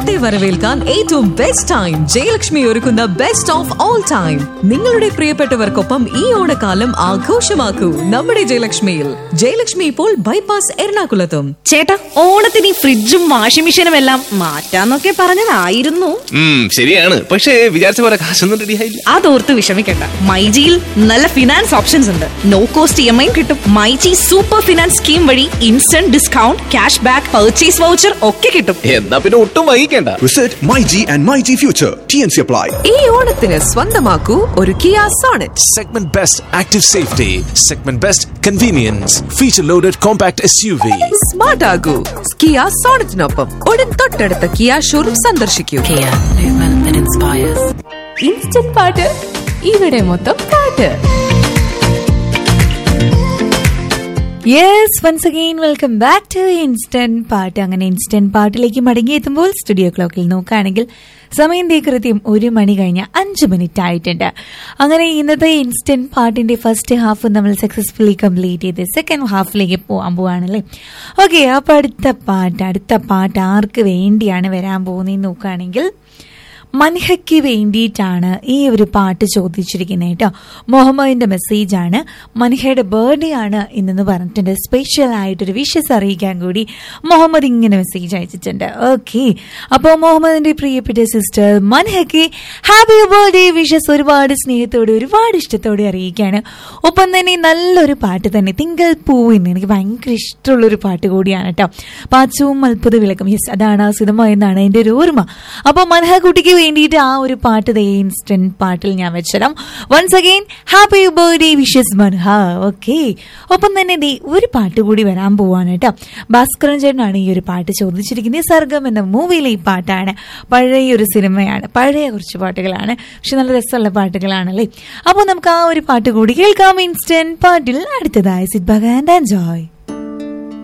ഓണത്തെ വരവേൽക്കാൻ ഏറ്റവും ബെസ്റ്റ് ടൈം ജയലക്ഷ്മി ഒരുക്കുന്ന ബെസ്റ്റ് ഓഫ് ഓൾ ടൈം നിങ്ങളുടെ പ്രിയപ്പെട്ടവർക്കൊപ്പം ഈ ഓണക്കാലം ആഘോഷമാക്കൂ നമ്മുടെ ജയലക്ഷ്മിയിൽ ജയലക്ഷ്മി ഇപ്പോൾ ബൈപ്പാസ് എറണാകുളത്തും ചേട്ടാ ഓണത്തിന് ഈ ഫ്രിഡ്ജും വാഷിംഗ് മെഷീനും എല്ലാം മാറ്റാന്നൊക്കെ പറഞ്ഞതായിരുന്നു ഉം, ശരിയാണ് പക്ഷേ വിചാരിച്ച പോലെ കാശൊന്നും റെഡി ആയില്ല അതോർത്ത് വിഷമിക്കണ്ട മൈജിയിൽ നല്ല ഫിനാൻസ് ഓപ്ഷൻസ് ഉണ്ട് no cost E M I കിട്ടും മൈജി സൂപ്പർ ഫിനാൻസ് സ്കീം വഴി instant discount cash back purchase voucher ഒക്കെ കിട്ടും എന്നാ പിന്നെ ഒട്ടും വൈകിക്കേണ്ട Visit MyG and MyG Future. TNC apply. ഈ ഓണത്തിന് സ്വന്തമാക്കൂ ഒരു Kia Sonet Segment Best Active Safety, Segment Best Convenience, Feature Loaded Compact SUV. Smart ആകൂ കിയ സോണറ്റിനൊപ്പം ഉടൻ തൊട്ടടുത്ത കിയ ഷോറൂം സന്ദർശിക്കൂ ഇൻസ്റ്റന്റ് പാട്ട് ഇവിടെ മൊത്തം പാട്ട് yes once again welcome back to instant പാട്ട് അങ്ങനെ ഇൻസ്റ്റന്റ് പാട്ടിലേക്ക് മടങ്ങിയെത്തുമ്പോൾ സ്റ്റുഡിയോ ക്ലോക്കിൽ നോക്കുകയാണെങ്കിൽ സമയം ദേ കൃത്യം ഒരു മണി കഴിഞ്ഞ അഞ്ച് മിനിറ്റ് ആയിട്ടുണ്ട് അങ്ങനെ ഇന്നത്തെ ഇൻസ്റ്റന്റ് പാട്ടിന്റെ ഫസ്റ്റ് ഹാഫ് നമ്മൾ സക്സസ്ഫുള്ളി കംപ്ലീറ്റ് ചെയ്ത് സെക്കൻഡ് ഹാഫിലേക്ക് പോകാൻ പോവാണല്ലേ ഓക്കെ അപ്പോൾ അടുത്ത പാട്ട് അടുത്ത പാട്ട് ആർക്ക് വേണ്ടിയാണ് വരാൻ പോകുന്നതെന്ന് നോക്കുകയാണെങ്കിൽ മൻഹയ്ക്ക് വേണ്ടിയിട്ടാണ് ഈ ഒരു പാട്ട് ചോദിച്ചിരിക്കുന്നത് കേട്ടോ മുഹമ്മദിന്റെ മെസ്സേജ് ആണ് മൻഹയുടെ ബർത്ത്ഡേ ആണ് ഇന്നെന്ന് പറഞ്ഞിട്ടുണ്ട് സ്പെഷ്യൽ ആയിട്ടൊരു വിഷസ് അറിയിക്കാൻ കൂടി മുഹമ്മദ് ഇങ്ങനെ മെസ്സേജ് അയച്ചിട്ടുണ്ട് ഓക്കെ അപ്പോൾ മുഹമ്മദിന്റെ പ്രിയപ്പെട്ട സിസ്റ്റർ മൻഹയ്ക്ക് ഹാപ്പി ബർത്ത്ഡേ വിഷസ് ഒരുപാട് സ്നേഹത്തോടെ ഒരുപാട് ഇഷ്ടത്തോടെ അറിയിക്കുകയാണ് ഒപ്പം തന്നെ നല്ലൊരു പാട്ട് തന്നെ തിങ്കൾ പൂവിന്ന് എനിക്ക് ഭയങ്കര ഇഷ്ടമുള്ളൊരു പാട്ട് കൂടിയാണ് കേട്ടോ പാച്ചവും അത്ഭുത വിളക്കും യെസ് അതാണ് ആ സിനിമ എന്നാണ് എൻ്റെ ഒരു ഓർമ്മ അപ്പോൾ മൻഹ കുട്ടിക്ക് വേണ്ടിയിട്ട് ആ ഒരു പാട്ട് ദേ ഇൻസ്റ്റന്റ് പാട്ടിൽ ഞാൻ വെച്ചരാം once again happy birthday wishes Manha okay ഒപ്പം തന്നെ ദേ ഒരു പാട്ട് കൂടി വരാൻ പോവാണ് കേട്ടോ ഭാസ്കരൻ ചേട്ടനാണ് ഈ ഒരു പാട്ട് ചോദിച്ചിരിക്കുന്നത് സർഗം എന്ന മൂവിയിലെ ഈ പാട്ടാണ് പഴയ ഒരു സിനിമയാണ് പഴയ കുറച്ച് പാട്ടുകളാണ് പക്ഷെ നല്ല രസമുള്ള പാട്ടുകളാണല്ലേ അപ്പോൾ നമുക്ക് ആ ഒരു പാട്ട് കൂടി കേൾക്കാം ഇൻസ്റ്റന്റ് പാട്ടിൽ അടുത്തതായി സിറ്റ് ബഗാൻഡ് എൻജോയ്